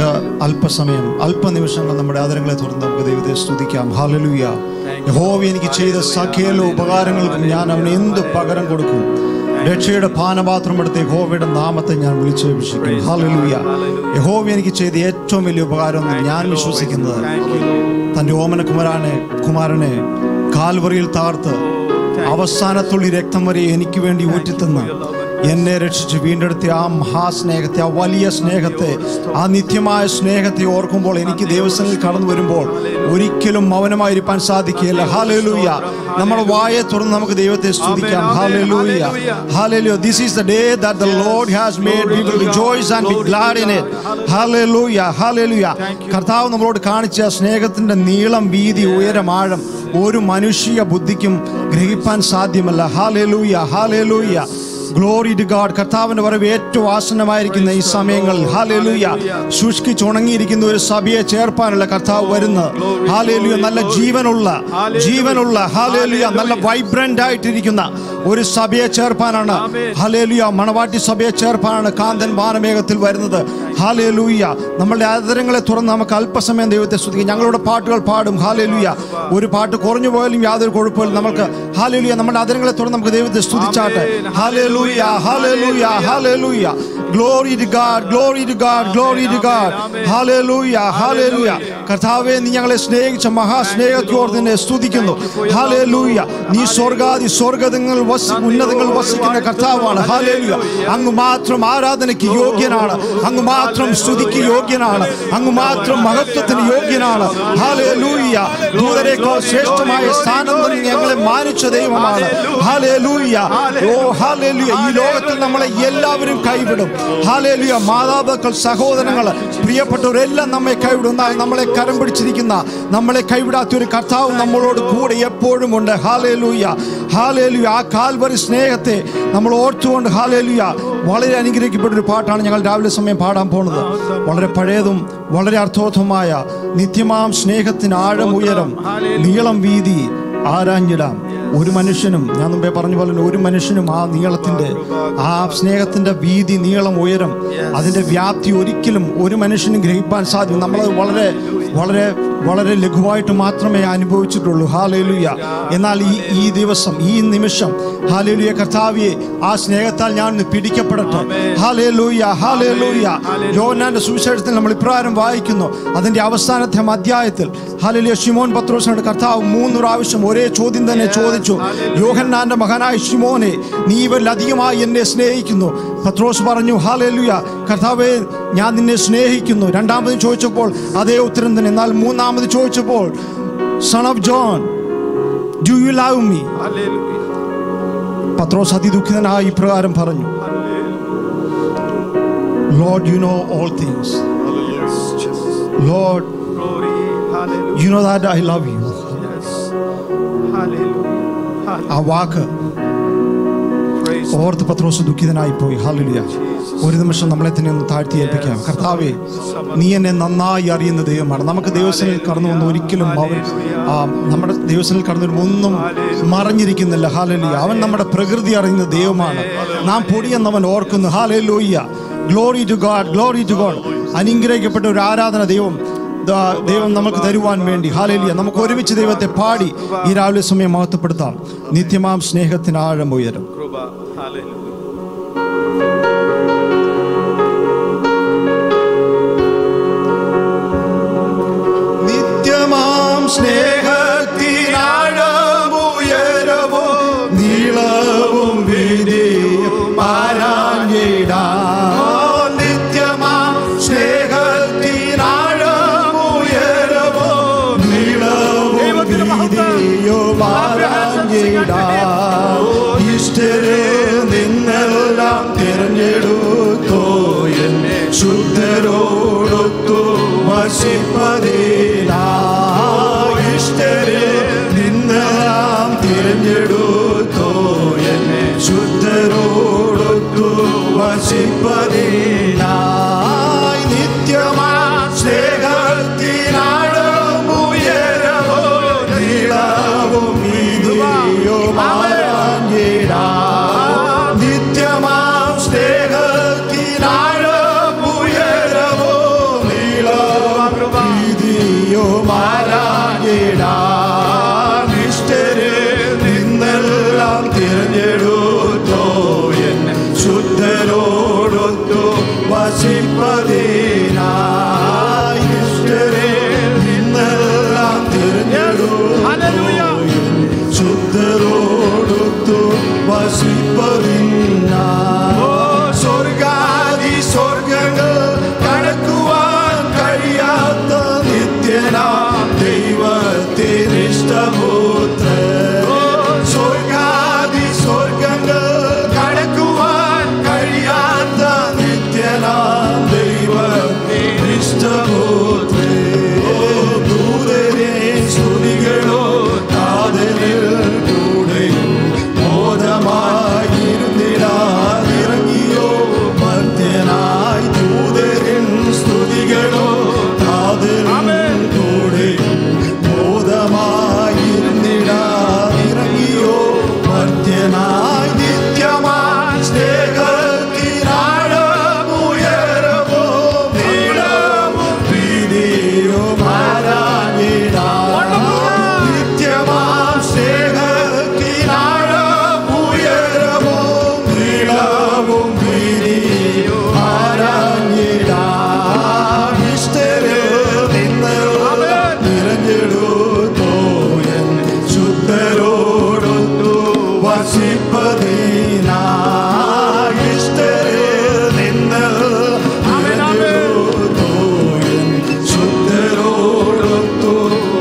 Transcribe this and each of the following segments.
നമുക്ക് അല്പസമയം അല്പനിമിഷങ്ങൾ നമ്മുടെ ആദരങ്ങളെ തുറന്ന് നമുക്ക് ദൈവത്തെ സ്തുതിക്കാം ഹാലലൂയ യഹോവ എനിക്ക് ചെയ്ത സകല ഉപകാരങ്ങൾക്കും ഞാൻ അവന് എന്ത് പകരം കൊടുക്കും രക്ഷയുടെ പാനപാത്രം എടുത്ത് യഹോവയുടെ നാമത്തെ ഞാൻ വിളിച്ചേപിച്ചിരിക്കും ഹാലലൂയ യഹോവ എനിക്ക് ചെയ്ത ഏറ്റവും വലിയ ഉപകാരം എന്ന് ഞാൻ വിശ്വസിക്കുന്നത് തൻ്റെ ഓമന കുമാരനെ കുമാരനെ കാൽവറിയിൽ താർത്ത് അവസാനത്തുള്ളി രക്തം വരെ എനിക്ക് വേണ്ടി ഊറ്റിത്തന്ന് എന്നെ രക്ഷിച്ച് വീണ്ടെടുത്ത ആ മഹാസ്നേഹത്തെ ആ വലിയ സ്നേഹത്തെ ആ നിത്യമായ സ്നേഹത്തെ ഓർക്കുമ്പോൾ എനിക്ക് ദേവസ്ഥനിൽ കടന്നു വരുമ്പോൾ ഒരിക്കലും മൗനമായിരിക്കാൻ സാധിക്കുകയില്ല ഹാലലൂയ നമ്മുടെ വായെ തുറന്ന് നമുക്ക് ദൈവത്തെ സ്തുതിക്കാം hallelujah hallelujah this is the day that the Lord has made we will rejoice and be glad in it hallelujah hallelujah കർത്താവ് നമ്മളോട് കാണിച്ച സ്നേഹത്തിന്റെ നീളം വീതി ഉയരം ആഴം ഒരു മനുഷ്യ ബുദ്ധിക്കും ഗ്രഹിപ്പാൻ സാധ്യമല്ല hallelujah hallelujah glory to God കർത്താവിന്റെ വരവ് ഏറ്റവും ആസന്നമായിരിക്കുന്ന ഈ സമയങ്ങളിൽ ഹാലേലൂയ ശുഷ്കിച്ച് ഉണങ്ങിയിരിക്കുന്ന ഒരു സഭയെ ചേർപ്പാനുള്ള കർത്താവ് വരുന്നത് ഹാലേലുയ നല്ല ജീവനുള്ള ജീവനുള്ള ഹാലേലുയ നല്ല വൈബ്രന്റ് ആയിട്ടിരിക്കുന്ന ഒരു സഭയെ ചേർപ്പാനാണ് ഹാലേലുയ മണവാട്ടി സഭയെ ചേർപ്പാനാണ് കാന്തൻ വാനമേഘത്തിൽ വരുന്നത് ഹാലേലൂയ നമ്മളുടെ ആദരങ്ങളെ തുറന്ന് നമുക്ക് അല്പസമയം ദൈവത്തെ സ്തുതിക്കും ഞങ്ങളുടെ പാട്ടുകൾ പാടും ഹാലേലൂയ ഒരു പാട്ട് കുറഞ്ഞു പോയാലും യാതൊരു കുഴപ്പമില്ല നമുക്ക് ഹാലേലൂയ നമ്മുടെ ആദരങ്ങളെ തുറന്ന് നമുക്ക് ദൈവത്തെ സ്തുതിച്ചാട്ടെ hallelujah hallelujah hallelujah glory to God glory to God glory to God hallelujah hallelujah കർത്താവേ നീ ഞങ്ങളെ സ്നേഹിച്ച മഹാസ്നേഹത്തോട് നിന്നെ സ്തുതിക്കുന്നു ഹാലേലൂയ നീ സ്വർഗാദി സ്വർഗതങ്ങൾ വസി ഉന്നതങ്ങൾ വസിക്കുന്ന കർത്താവാണ് ഹാലേലൂയ അങ്ങ് മാത്രം ആരാധനയ്ക്ക് യോഗ്യനാണ് അങ്ങ് മാത്രം സ്തുതിക്ക് യോഗ്യനാണ് അങ്ങ് മാത്രം മഹത്വത്തിന് യോഗ്യനാണ് ഹാലേലൂയ ദൂതരേക്കാൾ ശ്രേഷ്ഠമായ സ്ഥാനം നൽകി ഞങ്ങളെ മാനിച്ച ദൈവമാണ് ഹാലേലൂയ ഓ ഹാലേലൂയ ഈ ലോകത്തിൽ നമ്മളെ എല്ലാവരും കൈവിടും ഹാലേലൂയ മാതാപിതാക്കൾ സഹോദരങ്ങൾ പ്രിയപ്പെട്ടവരെല്ലാം നമ്മെ കൈവിടും എന്നാൽ നമ്മളെ കരം പിടിച്ചിരിക്കുന്ന നമ്മളെ കൈവിടാത്ത ഒരു കർത്താവ് നമ്മളോട് കൂടെ എപ്പോഴും ഉണ്ട് ഹാലേലൂയ ഹാലേലൂയ ആ കാൽവരി സ്നേഹത്തെ നമ്മൾ ഓർത്തുകൊണ്ട് ഹാലേലൂയ വളരെ അനുഗ്രഹിക്കപ്പെട്ട ഒരു പാട്ടാണ് ഞങ്ങൾ രാവിലെ സമയം പാടാൻ പോകുന്നത് വളരെ പഴയതും വളരെ അർത്ഥോധമായ നിത്യമാം സ്നേഹത്തിന് ആഴം ഉയരം നീളം വീതി ആരാഞ്ഞിടാം ഒരു മനുഷ്യനും ഞാൻ മുമ്പേ പറഞ്ഞ പോലെ തന്നെ ഒരു മനുഷ്യനും ആ നീളത്തിൻ്റെ ആ സ്നേഹത്തിൻ്റെ വീതി നീളം ഉയരം അതിൻ്റെ വ്യാപ്തി ഒരിക്കലും ഒരു മനുഷ്യനും ഗ്രഹിക്കാൻ സാധിക്കും നമ്മളത് വളരെ വളരെ വളരെ ലഘുവായിട്ട് മാത്രമേ അനുഭവിച്ചിട്ടുള്ളൂ ഹാലേലുയ എന്നാൽ ഈ ഈ ദിവസം ഈ നിമിഷം ഹാലേലുയ കർത്താവിയെ ആ സ്നേഹത്താൽ ഞാൻ ഇന്ന് പിടിക്കപ്പെടട്ടെ ഹാലേലൂയ ഹാലേലൂയ യോനാന്റെ സുവിശേഷത്തിൽ നമ്മൾ ഇപ്രകാരം വായിക്കുന്നു അതിന്റെ അവസാനത്തെ അധ്യായത്തിൽ ഹാലേലിയ ഷിമോൻ പത്രോസിനോട് കർത്താവ് മൂന്ന് പ്രാവശ്യം ഒരേ ചോദ്യം തന്നെ ചോദിച്ചു യോഹന്നാന്റെ മകനായ ഷിമോനെ നീ ഇവരിൽ അധികമായി എന്നെ സ്നേഹിക്കുന്നു പത്രോസ് പറഞ്ഞു ഹാലേലുയ കർത്താവെ ഞാൻ നിന്നെ സ്നേഹിക്കുന്നു രണ്ടാമത് ചോദിച്ചപ്പോൾ അതേ ഉത്തരം തന്നെ എന്നാൽ മൂന്നാമത് ചോദിച്ചപ്പോൾ son of John do you love me പത്രോസ് അതിദുഃഖിതനായി ഇപ്രകാരം പറഞ്ഞു Lord you know all things Lord you know that I love you ആ വാക്ക് ഓർത്ത് പത്രോസ് ദുഃഖിതനായി പോയി ഹാലിയ ഒരു നിമിഷം നമ്മളെ തന്നെ ഒന്ന് താഴ്ത്തി ഏൽപ്പിക്കാം കർത്താവെ നീ എന്നെ നന്നായി അറിയുന്ന ദൈവമാണ് നമുക്ക് ദൈവസനിൽ കടന്നു വന്ന് ഒരിക്കലും അവൻ ആ, നമ്മുടെ ദൈവസനിൽ കടന്നു വരുമ്പോൾ ഒന്നും മറഞ്ഞിരിക്കുന്നില്ല ഹാലലിയ അവൻ നമ്മുടെ പ്രകൃതി അറിയുന്ന ദൈവമാണ് നാം പൊടിയെന്നവൻ ഓർക്കുന്നു hallelujah glory to God glory to God അനുഗ്രഹിക്കപ്പെട്ട ഒരു ആരാധന ദൈവം ദാ ദൈവം നമുക്ക് തരുവാൻ വേണ്ടി ഹാലേലിയ നമുക്ക് ഒരുമിച്ച് ദൈവത്തെ പാടി ഈ രാവിലെ സമയം മഹത്വപ്പെടുത്താം നിത്യമാം സ്നേഹത്തിന് ആഴം ഉയരും നിത്യമാം സ്നേഹത്തിനാഴമുയരവോ നീളവും വീതിയും പാരാഞ്ഞിടാം നിത്യമാം സ്നേഹത്തിനാഴമുയരവോ നീളവും വീതിയും പാരാഞ്ഞിടാം ഇഷ്ടരെ നിന്നെല്ലാം തിരഞ്ഞെടുത്തോ എന്നെ ശുദ്ധരോടൊത്തു വസിപ്പതേനാ ഇഷ്ടരെ നിന്നെല്ലാം തിരഞ്ഞെടുത്തോ എന്നെ ശുദ്ധരോടൊത്തു വസിപ്പതേനായി നിത്യമാ സ്നേഹത്തിനാഴം ഉയരവോ നീളവും വീതിയും ആരാഞ്ഞിടാ നിത്യമാം സ്നേഹത്തിനാഴം ഉയരവോ നീളവും സുന്ദരോടൊത്തു വസിപ്പതിനായി ഇഷ്ടരെ നിന്നെല്ലാം Hallelujah. തിരഞ്ഞെടുത്തു ശുദ്ധരോടൊത്തു വസിപ്പതിനായി സ്വർഗാദി സ്വർഗങ്ങൾ കടക്കുവാൻ കഴിയാത്ത നിത്യനാം ദൈവത്തിനിഷ്ടപുത്ര സ്വർഗാദി സ്വർഗങ്ങൾ കടക്കുവാൻ കഴിയാത്ത നിത്യനാം ദൈവത്തിനിഷ്ടപുത്ര ദൂതരെ സ്തുതികളോ കാതലിൽ കൂടെയും ബോധമായിരുന്നിടാതിറങ്ങിയോ മധ്യനായി ദൂതരൻ സ്തുതികളോ കാതലിൽ കൂടെയും ബോധമായിരുന്നിടാതിറങ്ങിയോ മധ്യനായി നിത്യമായി സ്നേഹത്തിനാഴമുയരമോ നീളമോ വീതിയോ മാറാഞ്ഞിടാം നിത്യമാം സ്നേഹത്തിനാഴമുയരമോ നീളവും വീതിയോ ആരാഞ്ഞിടാം ഇഷ്ടരിൽ നിന്ന് നിറഞ്ഞെടുത്തോയൻ ശുദ്ധരോടൊത്തു വസിപ്പതിനായി ഇഷ്ടരിൽ നിന്ന് നിറഞ്ഞെടുത്തോയൻ ശുദ്ധരോടൊത്തു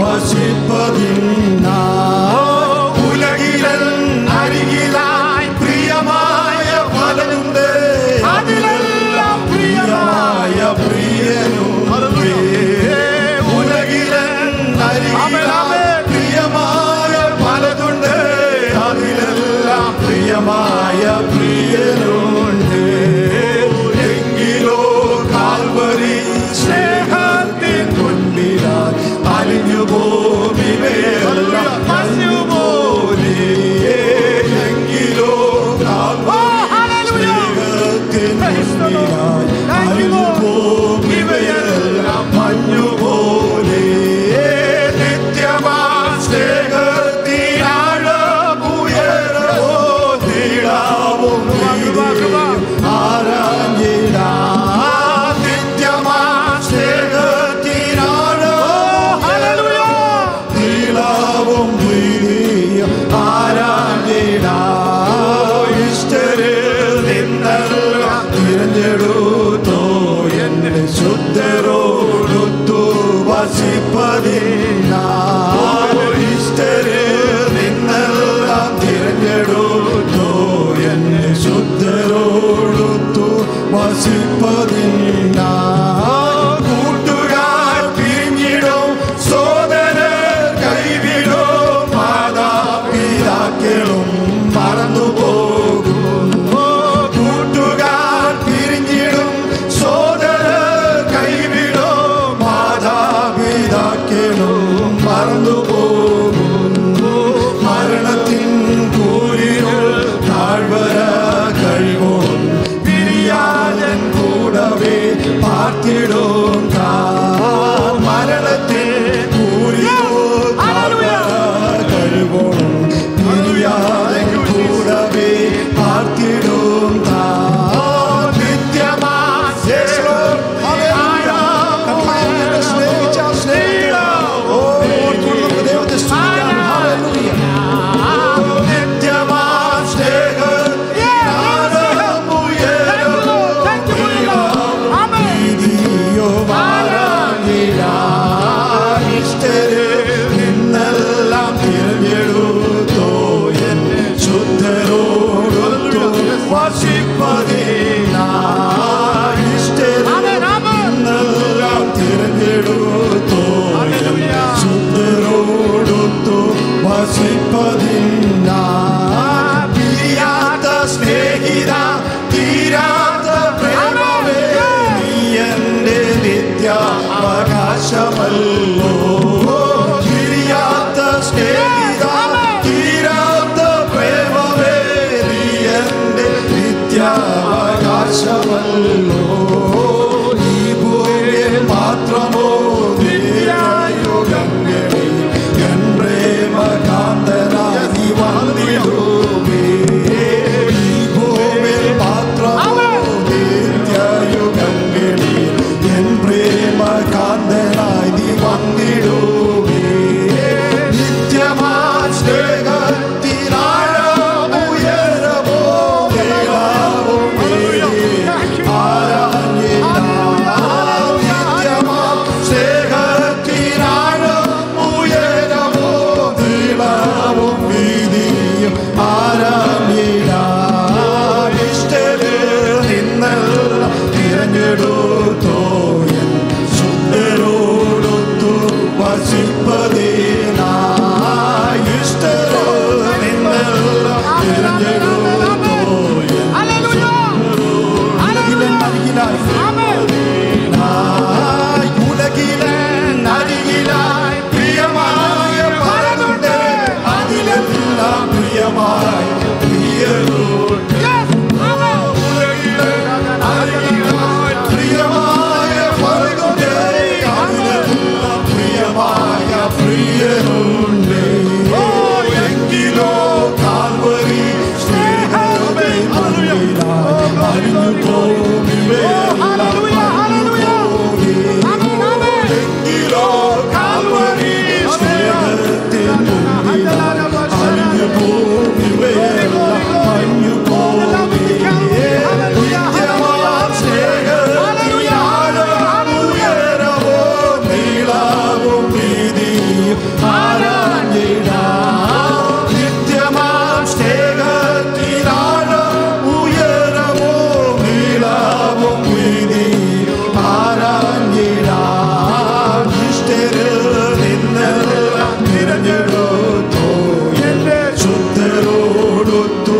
വസിപ്പതിനായി ഉലകിലൻ അരികിലായി പ്രിയമായ ഫലമുണ്ട് അതിലെല്ലാം പ്രിയമായ പ്രിയനുണ്ട് ഉലകിലൻ അരികിലായി പ്രിയമായ ഫലമുണ്ട് അതിലെല്ലാം പ്രിയമായ പ്രിയനുണ്ട് എങ്കിലോ കാൽവരി സ്നേഹത്തിൻ മുൻപിലായി അലിഞ്ഞു ഭൂമിവേല്ലാം മഞ്ഞു പോലെ എങ്കിലോ കാൽവരി സ്നേഹത്തിൻ മുൻപിലായി അലിഞ്ഞു ഭൂമിവേല്ലാം മഞ്ഞു പോലെ നിത്യമാ സ്നേഹത്തിനാഴമുയരവോ നീളാവും വീതിയും ആരാഞ്ഞിടാം. നിത്യമാ സ്നേഹത്തിനാഴമോ നീളാവും വീതിയും ആരാഞ്ഞിടാം. ഇഷ്ടരിൽ നിന്നെല്ലാം തിരഞ്ഞെടുത്തോ എന്നെ ശുദ്ധരോടൊത്തു വസിപ്പതിനായി ഇഷ്ടരിൽ നിന്നെല്ലാം തിരഞ്ഞെടുത്തോ എന്നെ ശുദ്ധരോടൊത്തു വസിപ്പതിനായി കൂട്ടുകാർ പിരിഞ്ഞിടും സോദരർ കൈവിടും മാതാപിതാക്കളും മറന്നുപോകും കൂട്ടുകാർ പിരിഞ്ഞിടും സോദരർ കൈവിടും മാതാപിതാക്കളും മറന്നുപോകും മരണത്തിൻ കൂരിരുൾ താഴ്വര കഴിവും പിരിയാതൻ കൂടവേ പാർത്തിടും താൻ മരണത്തിൻ കൂരിരുൾ താഴ്വര കഴിവും പിരിയാതൻ കൂടവേ പാർത്തിടും താൻ നിത്യമാ സ്നേഹിച്ച സ്നേഹിത ഓ ഓർത്തുകൊണ്ട് ദൈവത്തെ സ്തുതിക്കാം ഹല്ലേലൂയ നിത്യമാം സ്നേഹത്തിനാഴമുയരമോ നീതിയോ മാറാ അരികിലായി നായി ഉലകിലെ അരികിലായി പ്രിയമായ പലതുണ്ട് അതിലെല്ലാം പ്രിയമായ പ്രിയരുണ്ട് പ്രിയമായ പലതുണ്ട് അതിലെല്ലാം പ്രിയമായ പ്രിയരുണ്ട് എങ്കിലോ കാൽവരി സ്നേഹത്തെ മുൻപിലായി അരിഞ്ഞു പോകും ഇവയെല്ലാം അരിഞ്ഞു പോകും എങ്കിലോ കാൽവരി സ്നേഹത്തെ മുൻപിലായി അരിഞ്ഞു പോകും ഇവയെല്ലാം അരിഞ്ഞു പോകും നിത്യമാം സ്നേഹത്തിനാഴം ഉയരമോ നീളവും വീതിയും ആരാഞ്ഞിടാം. നിത്യമാം സ്നേഹത്തിനാഴം ഉയരമോ നീളവും വീതിയും ആരാഞ്ഞിടാം. ഇഷ്ടരിൽ നിന്നെല്ലാം തിരഞ്ഞെടുത്തു എന്റെ ശുദ്ധരോടൊത്തു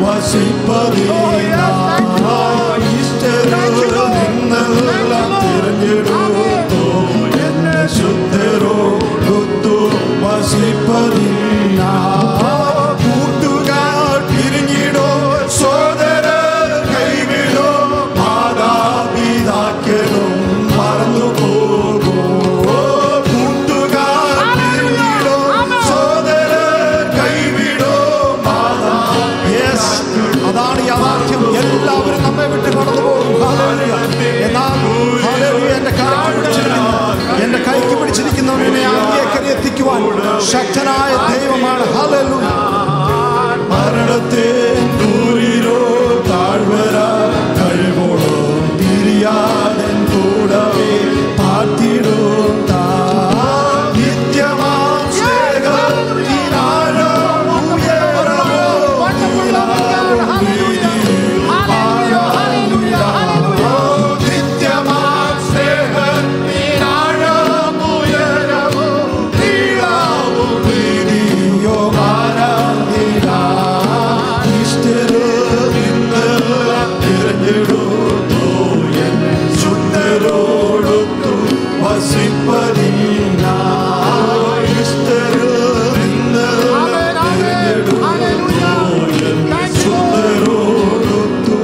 വസിപ്പതിനായി ഇഷ്ടരിൽ നിന്നെല്ലാം തിരഞ്ഞെടുത്തു എന്നെ ശുദ്ധരോടൊത്തു വസിപ്പതിനായി കൂട്ടുകാർ പിരിഞ്ഞിടോ സോദര കൈവിടോ മാതാപിതാക്കളും മറന്നു പോകുമോ കൂട്ടുകാർ പിരിഞ്ഞിടോ സോദര കൈവിടോ മാതാ യെസ് അതാണ് യാഥാർത്ഥ്യം എല്ലാവരും നമ്മെ വിട്ട് കടന്നു പോകും Hallelujah. എന്നാൽ Hallelujah, എന്റെ കൈക്ക് പിടിച്ചിരിക്കുന്നു എന്റെ കൈക്ക് പിടിച്ചിരിക്കുന്നവനെ അങ്ങേക്കരെ എത്തിക്കുവാൻ ശക്തനായ ദൈവമാണ് Hallelujah. മരണത്തെ ദൂരിരോ താഴ്വര കഴിവോളോ തിരിയാതൻ കൂടവേ പാത്തിടും താ നിത്യമാം സ്നേഹത്തിനാഴം ഉയരമോ നീളവും വീതിയും ആഴമില്ലാമോ. നിത്യമാം സ്നേഹത്തിനാഴം ഉയരമോ നീളവും വീതിയും ആരാധിടാം. ഇഷ്ടരും ഇന്നെല്ലാം തിരഞ്ഞെടുത്തു എൻ ശുദ്ധരോടൊത്തു വസിപ്പതിനായി. ഇഷ്ടരും ഇന്നെല്ലാം തിരഞ്ഞെടുത്തു എൻ ശുദ്ധരോടൊത്തു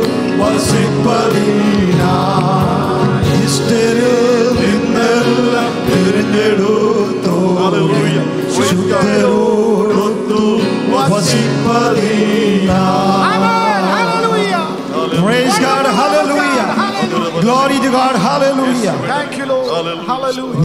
വസിപ്പതിനായി. ഇഷ്ടരും ഇന്നെല്ലാം തിരഞ്ഞെടുത്തു Hallelujah. ശുദ്ധരോടൊത്തു വസിപ്പതിനായി. Praise God, hallelujah. Glory to God, hallelujah. Thank you, Lord. Hallelujah. Hallelujah.